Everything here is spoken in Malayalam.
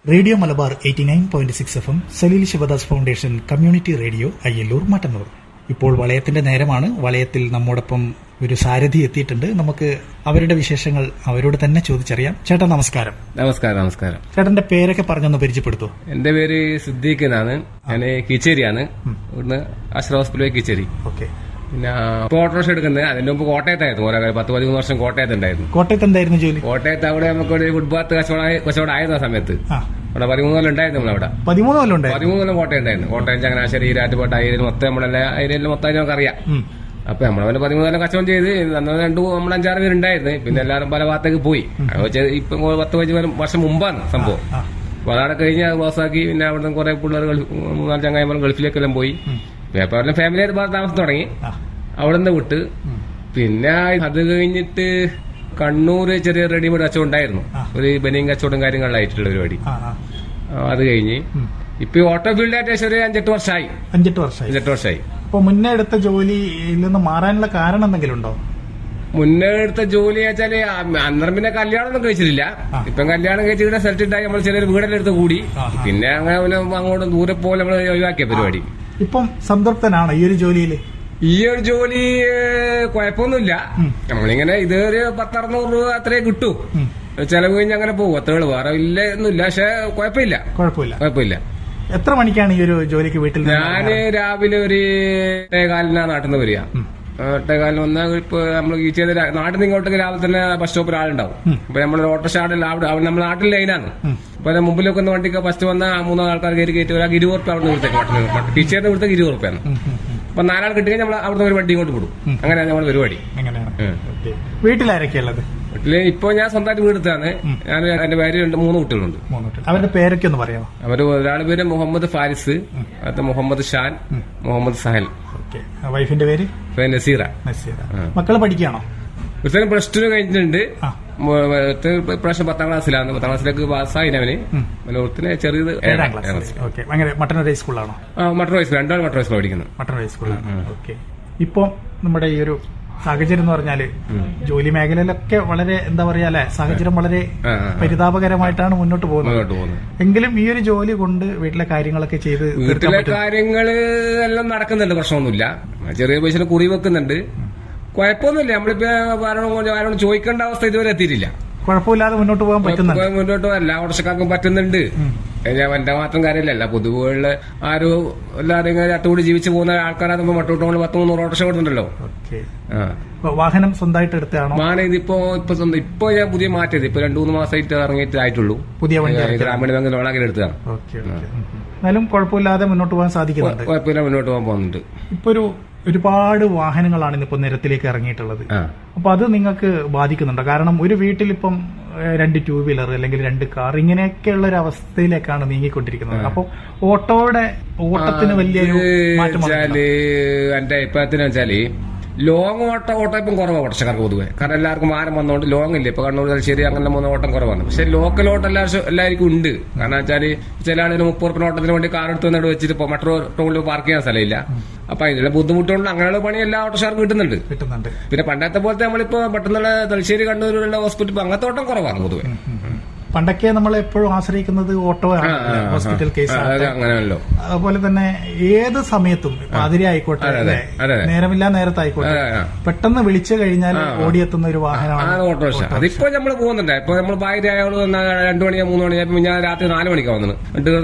Radio Malabar eighty nine point six F M Saleel Sivadas foundation community radio Ayyallur Mattannur ഇപ്പോൾ വളയത്തിന്റെ നേരമാണ് വളയത്തിൽ നമ്മോടൊപ്പം ഒരു സാരഥി എത്തിയിട്ടുണ്ട് നമുക്ക് അവരുടെ വിശേഷങ്ങൾ അവരോട് തന്നെ ചോദിച്ചറിയാം ചേട്ടാ നമസ്കാരം നമസ്കാരം നമസ്കാരം ചേട്ടന്റെ പേരൊക്കെ പറഞ്ഞൊന്ന് പരിചയപ്പെടുത്തൂ എന്റെ പേര് സിദ്ദീഖ് എന്നാണ് ഞാൻ കീച്ചേരിയാണ് ഇവിടുന്ന് അഷ്റഫ് ഹോസ്പിറ്റലിൽ കീച്ചേരി ഓക്കെ പിന്നെ ഇപ്പൊ ഓട്ടോറിക്ഷ എടുക്കുന്നത് അതിന്റെ മുമ്പ് കോട്ടയത്തായിരുന്നു ഓരോ പത്ത് പതിമൂന്ന് വർഷം കോട്ടയത്ത് ഉണ്ടായിരുന്നു കോട്ടയത്ത് എന്തായിരുന്നു ജോലി കോട്ടയത്ത് അവിടെ നമുക്ക് ഒരു ഫുട്പാത്ത് കച്ചവടം കച്ചവടം ആയിരുന്നു ആ സമയത്ത് ആ അവിടെ പതിമൂന്ന് കൊല്ലം ഉണ്ടായിരുന്നു നമ്മളവിടെ പതിമൂന്ന് കൊല്ലം ഉണ്ടായിരുന്നു പതിമൂന്ന് കൊല്ലം കോട്ടയം ഉണ്ടായിരുന്നു കോട്ടയം ചങ്ങനാശ്ശേരി രാറ്റുപാട്ട് ഏരിയയിൽ മൊത്തം നമ്മളെല്ലാം ഏരിയയിൽ മൊത്തം നമുക്കറിയാം ഉം. അപ്പൊ നമ്മളെ പതിമൂന്ന് കൊല്ലം കച്ചവടം ചെയ്ത് അന്ന് രണ്ടു നമ്മൾ അഞ്ചാറ് പേരുണ്ടായിരുന്നു പിന്നെ എല്ലാവരും പല ഭാഗത്തേക്ക് പോയി അത് വെച്ച് ഇപ്പൊ പത്ത് പതിനഞ്ച് വർഷം മുമ്പാണ് സംഭവം ആ അപ്പൊ അതവിടെ കഴിഞ്ഞ് അത് ക്ലോസാക്കി പിന്നെ അവിടെ കുറെ പിള്ളേർ ഗൾഫ് മൂന്നാല് ചങ്ങായിമാർ ഗൾഫിലേക്കെല്ലാം പോയി അപ്പൊ അവരുടെ ഫാമിലി ആയിട്ട് ഭാഗത്ത് താമസം തുടങ്ങി ആ അവിടെ നിന്ന് വിട്ട് പിന്നെ അത് കഴിഞ്ഞിട്ട് കണ്ണൂര് ചെറിയ റെഡിമെയ്ഡ് കച്ചവടം ഉണ്ടായിരുന്നു ആ. ഒരു ബനിയും കച്ചവടം കാര്യങ്ങളിലായിട്ടുള്ള പരിപാടി ആ ആ ആ, അത് കഴിഞ്ഞ് ഉം. ഇപ്പൊ ഈ ഓട്ടോ ഫീൽഡായിട്ട് ഏകദേശം ഒരു അഞ്ചെട്ട് വർഷമായി അഞ്ചെട്ട് വർഷമായി അഞ്ചെട്ട് വർഷമായി അപ്പൊ മുന്നേ എടുത്ത ജോലിയിൽ നിന്ന് മാറാനുള്ള കാരണം എന്തെങ്കിലും ഉണ്ടോ മുന്നേ എടുത്ത ജോലി വെച്ചാല് അന്നേരം പിന്നെ കല്യാണം ഒന്നും കഴിച്ചിട്ടില്ല ആ. ഇപ്പം കല്യാണം കഴിച്ച് ഇവിടെ സെലക്ട് ഉണ്ടായി നമ്മൾ ചെറിയൊരു വീടെല്ലാം എടുത്ത് കൂടി ആഹാ. പിന്നെ അങ്ങനെ പിന്നെ അങ്ങോട്ട് ദൂരെ പോലെ നമ്മൾ ഒഴിവാക്കിയ പരിപാടി ഇപ്പം സംതൃപ്തനാണോ ഈ ഒരു ജോലിയിൽ ഈ ഒരു ജോലി ഏഹ്, കുഴപ്പമൊന്നുമില്ല നമ്മളിങ്ങനെ ഇത് ഒരു പത്തറുന്നൂറ് രൂപ അത്രേ കിട്ടൂ ഉം. ചെലവ് കഴിഞ്ഞ് അങ്ങനെ പോകും അത്രേ വേറെ ഇല്ല ഒന്നുമില്ല പക്ഷെ കുഴപ്പമില്ല കുഴപ്പമില്ല കുഴപ്പമില്ല എത്ര മണിക്കാണ് ഈ ഒരു ജോലിക്ക് വീട്ടിൽ നിന്ന് ഞാന് രാവിലെ ഒരു എട്ടേകാലിനാ നാട്ടിൽ നിന്ന് വരിക എട്ടേകാലിന് വന്നാൽ ഇപ്പൊ നമ്മൾ ഈ ചെയ്ത നാട്ടിൽ നിന്ന് ഇങ്ങോട്ടേക്ക് രാവിലെ തന്നെ ബസ് സ്റ്റോപ്പിൽ ആളുണ്ടാവും അപ്പൊ നമ്മൾ ഓട്ടോ സ്റ്റാൻഡിൽ അവിടെ അവിടെ നമ്മുടെ നാട്ടിൽ ലൈനാണ് അപ്പൊ അതിന്റെ മുമ്പിലൊക്കെ ഒന്ന് വണ്ടിക്ക് ഫസ്റ്റ് വന്ന മൂന്നോ ആൾക്കാർ കയറി കയറ്റി ഒരാൾക്ക് ഇരുപത് റുപ്യ അവിടെ നിന്ന് കൊടുത്തേക്ക് ടീച്ചറിന്റെ കൊടുത്തേക്ക് ഇരുപത് റുപ്യാണ് ഉം, ഉം, ഉം. അപ്പൊ നാലാൾ കിട്ടുകഴിഞ്ഞാൽ നമ്മൾ അവിടുന്ന് ഒരു വണ്ടി ഇങ്ങോട്ട് വിടും അങ്ങനെയാണ് നമ്മുടെ പരിപാടി അങ്ങനെയാണ് ഉം. ഓക്കേ. വീട്ടിലാരൊക്കെയുള്ളത് വീട്ടില് ഇപ്പൊ ഞാൻ സ്വന്തമായിട്ട് വീടെടുത്താണ് ഞാൻ എന്റെ ഭാര്യ രണ്ട് മൂന്ന് കുട്ടികളുണ്ട് മൂന്ന് കുട്ടികൾ. അവരുടെ പേരൊക്കെ ഒന്ന് പറയാമോ അവര് ഒരാളുടെ പേര് മുഹമ്മദ് ഫാരിസ് അടുത്ത മുഹമ്മദ് ഷാൻ മുഹമ്മദ് സഹൽ ഓക്കെ വൈഫിന്റെ പേര് പിന്നെ നസീറ നസീറ മക്കള് പഠിക്കുകയാണോ ഒരുത്തൻ പ്ലസ് ടു കഴിഞ്ഞിട്ടുണ്ട് ആ മ- ഒരുത്തൻ ഇപ്രാവശ്യം പത്താം ക്ലാസ്സിലാണ് പത്താം ക്ലാസ്സിലേക്ക് പാസ്സായി അവന് പിന്നെ ഒരുത്തനെ ചെറിയത് ഏഴാം ഏഴാം ക്ലാസ് ക്ലാസ് ഓക്കെ അങ്ങനെ മട്ടന്നൂർ ഹൈസ്കൂളാണോ ആ മട്ടർ വയസ്സിൽ രണ്ടാൾ മട്ടർ വയസ്സിലാണ് പഠിക്കുന്നത് മട്ടന്നൂർ ഹൈസ്കൂളാണ് ഓക്കെ ഇപ്പൊ നമ്മുടെ ഈ ഒരു സാഹചര്യം എന്ന് പറഞ്ഞാല് ജോലി മേഖലയിലൊക്കെ വളരെ എന്താ പറയാ അല്ലെ സാഹചര്യം വളരെ ആ, ആ, ആ. പരിതാപകരമായിട്ടാണ് മുന്നോട്ട് പോകുന്നത് മുന്നോട്ട് പോകുന്നത് എങ്കിലും ഈ ഒരു ജോലി കൊണ്ട് വീട്ടിലെ കാര്യങ്ങളൊക്കെ ചെയ്ത് തീർക്കാൻ വീട്ടിലെ പറ്റും കാര്യങ്ങള് എല്ലാം നടക്കുന്നുണ്ട് പ്രശ്നമൊന്നുമില്ല ചെറിയ പൈസ കുറി വെക്കുന്നുണ്ട് കുഴപ്പമൊന്നുമില്ല നമ്മളിപ്പോ ആരോടും ആരോടും ചോദിക്കേണ്ട അവസ്ഥ ഇതുവരെ എത്തിയിട്ടില്ല കുഴപ്പമില്ലാതെ മുന്നോട്ട് പോകാൻ പറ്റുന്നുണ്ട് ഇപ്പൊ മുന്നോട്ട് എല്ലാ ഓട്ടർഷക്കാർക്കും പറ്റുന്നുണ്ട് ഞാൻ എന്റെ മാത്രം കാര്യമില്ല പൊതുവെയുള്ള ആരും എല്ലാവരും ഇങ്ങനെ അട്ടുകൂടി ജീവിച്ചു പോകുന്ന ആൾക്കാരാകുമ്പോ മട്ടോട്ട് പത്ത് മൂന്നൂറ് ഓട്ടർഷ കൊടുക്കുന്നുണ്ടല്ലോ ഓക്കെ ആ വാഹനം സ്വന്തമായിട്ട് എടുത്താണോ മാന ഇതിപ്പോ ഇപ്പൊ സ്വന്തം ഇപ്പൊ ഞാൻ പുതിയ മാറ്റിയത് ഇപ്പൊ രണ്ടു മൂന്ന് മാസമായിട്ട് ഇറങ്ങിയിട്ട് ആയിട്ടുള്ളൂ പുതിയ വണ്ടി ഏ, ഗ്രാമീണ ബാങ്ക് ലോണാക്കി എടുത്തതാണ് ഓക്കെ ഓക്കെ എന്നാലും കുഴപ്പമില്ലാതെ മുന്നോട്ട് പോകാൻ സാധിക്കുന്നുണ്ട് കുഴപ്പമില്ല മുന്നോട്ട് പോകാൻ പോകുന്നുണ്ട് ഇപ്പൊ ഒരു ഒരുപാട് വാഹനങ്ങളാണ് ഇന്നിപ്പോ നിരത്തിലേക്ക് ഇറങ്ങിയിട്ടുള്ളത് ആ അപ്പൊ അത് നിങ്ങൾക്ക് ബാധിക്കുന്നുണ്ടോ കാരണം ഒരു വീട്ടിലിപ്പം ഏഹ്, രണ്ട് ടൂ വീലർ അല്ലെങ്കിൽ രണ്ട് കാർ ഇങ്ങനെയൊക്കെയുള്ള ഒരു അവസ്ഥയിലേക്കാണ് നീങ്ങിക്കൊണ്ടിരിക്കുന്നത് അപ്പൊ ഓട്ടോയുടെ ഓട്ടത്തിന് വലിയൊരു മാറ്റം വന്നിട്ടുണ്ടോ? വെച്ചാല് എന്റെ അഭിപ്രായത്തിന് വെച്ചാല് ലോങ് ഓട്ടം ഓട്ടം ഇപ്പം കുറവാണ് ഓട്ടക്കാർക്ക് പൊതുവെ കാരണം എല്ലാവർക്കും മാനം വന്നോണ്ട് ലോങ് ഇല്ല ഇപ്പൊ കണ്ണൂർ തലശ്ശേരി അങ്ങനെ മൂന്ന് ഓട്ടം കുറവാണ് പക്ഷെ ലോക്കൽ ഓട്ടം എല്ലാവർക്കും എല്ലാവർക്കും ഉണ്ട് കാരണം വെച്ചാല് ചില ആളുകൾ മുപ്പത് ഉറുപ്പിന് ഓട്ടത്തിന് വേണ്ടി കാർ എടുത്ത് വന്നിട്ട് വെച്ചിട്ട് ഇപ്പൊ മറ്റൊരു ടൗണിൽ പാർക്ക് ചെയ്യാൻ സ്ഥലമില്ല അപ്പൊ അതിനുള്ള ബുദ്ധിമുട്ടുകൊണ്ട് അങ്ങനെയുള്ള പണി എല്ലാ ഓട്ടോഷാർക്കും കിട്ടുന്നുണ്ട് കിട്ടുന്നുണ്ട് പിന്നെ പണ്ടത്തെ പോലത്തെ നമ്മളിപ്പോ പെട്ടെന്നുള്ള തലശ്ശേരി കണ്ണൂരിലുള്ള ഹോസ്പിറ്റൽ ഇപ്പൊ അങ്ങനത്തെ ഓട്ടം കുറവാണ് പൊതുവെ പണ്ടൊക്കെ നമ്മൾ എപ്പോഴും ആശ്രയിക്കുന്നത് ഓട്ടോ ആണ് ആ, ആ, ആ. ഹോസ്പിറ്റൽ കേസ് ആ, അത് അങ്ങനെയല്ലോ അതുപോലെ തന്നെ ഏത് സമയത്തും ഇപ്പൊ അതിരെ ആയിക്കോട്ടെ അതെ, അല്ലേ? അതെ, അതെ. നേരമില്ലാ നേരത്തായിക്കോട്ടെ അതെ, ആ. പെട്ടെന്ന് വിളിച്ചു കഴിഞ്ഞാൽ ഓടിയെത്തുന്ന ഒരു ആ വാഹനമാണ് ഓട്ടോറിക്ഷ അതിപ്പോ നമ്മൾ പോകുന്നുണ്ട് ഇപ്പൊ നമ്മൾ ഭാര്യ അയാൾ രണ്ടു മണിയാ മൂന്ന് മണിയാ ഇപ്പൊ ഞാൻ രാത്രി നാല് മണിക്കാ വന്നത് എന്നിട്ട്